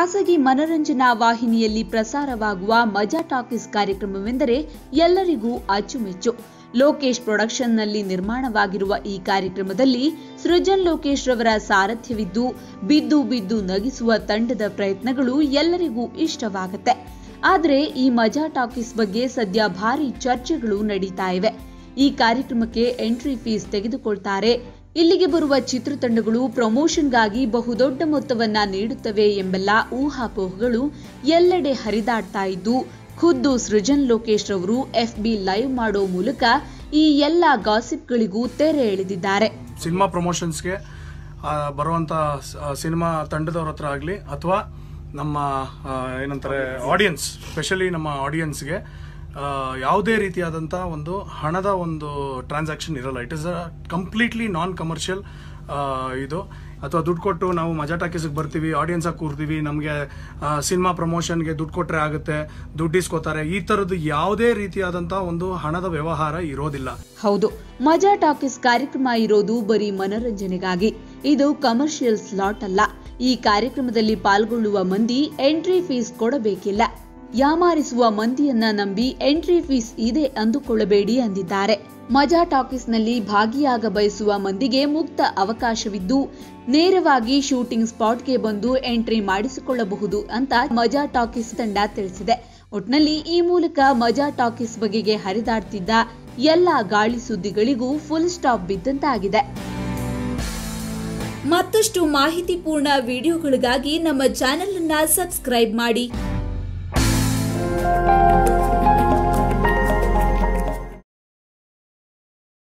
ಖಾಸಗಿ ಮನರಂಜನಾ ವಾಹಿನಿಯಲ್ಲಿ ಪ್ರಸಾರವಾಗುವ ಮಜಾ ಟಾಕೀಸ್ ಕಾರ್ಯಕ್ರಮವೆಂದರೆ ಎಲ್ಲರಿಗೂ ಅಚ್ಚುಮೆಚ್ಚು ಲೋಕೇಶ್ ಪ್ರೊಡಕ್ಷನ್ನಲ್ಲಿ ನಿರ್ಮಾಣವಾಗಿರುವ ಈ ಕಾರ್ಯಕ್ರಮದಲ್ಲಿ ಸೃಜನ್ ಲೋಕೇಶ್ ರವರ ಸಾರಥ್ಯವಿದ್ದು ಬಿದ್ದು ಬಿದ್ದು ನಗಿಸುವ ತಂಡದ ಪ್ರಯತ್ನಗಳು ಎಲ್ಲರಿಗೂ ಇಷ್ಟವಾಗುತ್ತೆ ಆದರೆ ಈ ಮಜಾ ಟಾಕೀಸ್ ಬಗ್ಗೆ ಸದ್ಯ ಭಾರಿ ಚರ್ಚೆಗಳು ನಡೀತಾ ಇವೆ ಈ ಕಾರ್ಯಕ್ರಮಕ್ಕೆ ಎಂಟ್ರಿ ಫೀಸ್ ತೆಗೆದುಕೊಳ್ತಾರೆ ಇಲ್ಲಿಗೆ ಬರುವ ಚಿತ್ರತಂಡಗಳು ಪ್ರಮೋಷನ್ಗಾಗಿ ಬಹುದೊಡ್ಡ ಮೊತ್ತವನ್ನ ನೀಡುತ್ತವೆ ಎಂಬೆಲ್ಲ ಊಹಾಪೋಹಗಳು ಎಲ್ಲೆಡೆ ಹರಿದಾಡ್ತಾ ಇದ್ದು ಖುದ್ದು ಸೃಜನ್ ಲೋಕೇಶ್ ರವರು ಎಫ್ಬಿ ಲೈವ್ ಮಾಡೋ ಮೂಲಕ ಈ ಎಲ್ಲ ಗಾಸಿಪ್ಗಳಿಗೂ ತೆರೆ ಎಳೆದಿದ್ದಾರೆ ಸಿನಿಮಾ ಪ್ರಮೋಷನ್ಸ್ಗೆ ಬರುವಂಥ ಸಿನಿಮಾ ತಂಡದವ್ರ ಹತ್ರ ಆಗಲಿ ಅಥವಾ ನಮ್ಮ ಆ, ಏನಂತಾರೆ ಆಡಿಯನ್ಸ್ ಸ್ಪೆಷಲಿ ನಮ್ಮ ಆಡಿಯನ್ಸ್ಗೆ ಯಾವುದೇ ರೀತಿಯಾದಂಥ ಒಂದು ಹಣದ ಒಂದು ಟ್ರಾನ್ಸಾಕ್ಷನ್ ಇರಲ್ಲ it is a completely non commercial ಇದು ಅಥವಾ ದುಡ್ಡು ಕೊಟ್ಟು ನಾವು ಮಜಾ ಟಾಕೀಸ್ಗೆ ಬರ್ತೀವಿ ಆಡಿಯನ್ಸ್ ಆಗಿ ಕೂರ್ತೀವಿ ನಮಗೆ ಸಿನಿಮಾ ಪ್ರಮೋಷನ್ಗೆ ದುಡ್ಡು ಕೊಟ್ಟರೆ ಆಗುತ್ತೆ ದುಡ್ಡು ಇಸ್ಕೋತಾರೆ ಈ ಥರದ್ದು ಯಾವುದೇ ರೀತಿಯಾದಂಥ ಒಂದು ಹಣದ ವ್ಯವಹಾರ ಇರೋದಿಲ್ಲ ಹೌದು ಮಜಾ ಟಾಕೀಸ್ ಕಾರ್ಯಕ್ರಮ ಇರೋದು ಬರೀ ಮನರಂಜನೆಗಾಗಿ ಇದು ಕಮರ್ಷಿಯಲ್ ಸ್ಲಾಟ್ ಅಲ್ಲ ಈ ಕಾರ್ಯಕ್ರಮದಲ್ಲಿ ಪಾಲ್ಗೊಳ್ಳುವ ಮಂದಿ ಎಂಟ್ರಿ ಫೀಸ್ ಕೊಡಬೇಕಿಲ್ಲ ಯಾಮಾರಿಸುವ ಮಂದಿಯನ್ನ ನಂಬಿ ಎಂಟ್ರಿ ಫೀಸ್ ಇದೆ ಅಂದುಕೊಳ್ಳಬೇಡಿ ಅಂದಿದ್ದಾರೆ ಮಜಾ ಟಾಕೀಸ್ನಲ್ಲಿ ಭಾಗಿಯಾಗ ಬಯಸುವ ಮಂದಿಗೆ ಮುಕ್ತ ಅವಕಾಶವಿದ್ದು ನೇರವಾಗಿ ಶೂಟಿಂಗ್ ಸ್ಪಾಟ್ಗೆ ಬಂದು ಎಂಟ್ರಿ ಮಾಡಿಸಿಕೊಳ್ಳಬಹುದು ಅಂತ ಮಜಾ ಟಾಕೀಸ್ ತಂಡ ತಿಳಿಸಿದೆ ಒಟ್ನಲ್ಲಿ ಈ ಮೂಲಕ ಮಜಾ ಟಾಕೀಸ್ ಬಗೆಗೆ ಹರಿದಾಡ್ತಿದ್ದ ಎಲ್ಲ ಗಾಳಿ ಸುದ್ದಿಗಳಿಗೂ ಫುಲ್ ಸ್ಟಾಪ್ ಬಿದ್ದಂತಾಗಿದೆ ಮತ್ತಷ್ಟು ಮಾಹಿತಿಪೂರ್ಣ ವಿಡಿಯೋಗಳಿಗಾಗಿ ನಮ್ಮ ಚಾನೆಲ್ ಅನ್ನ ಸಬ್ಸ್ಕ್ರೈಬ್ ಮಾಡಿ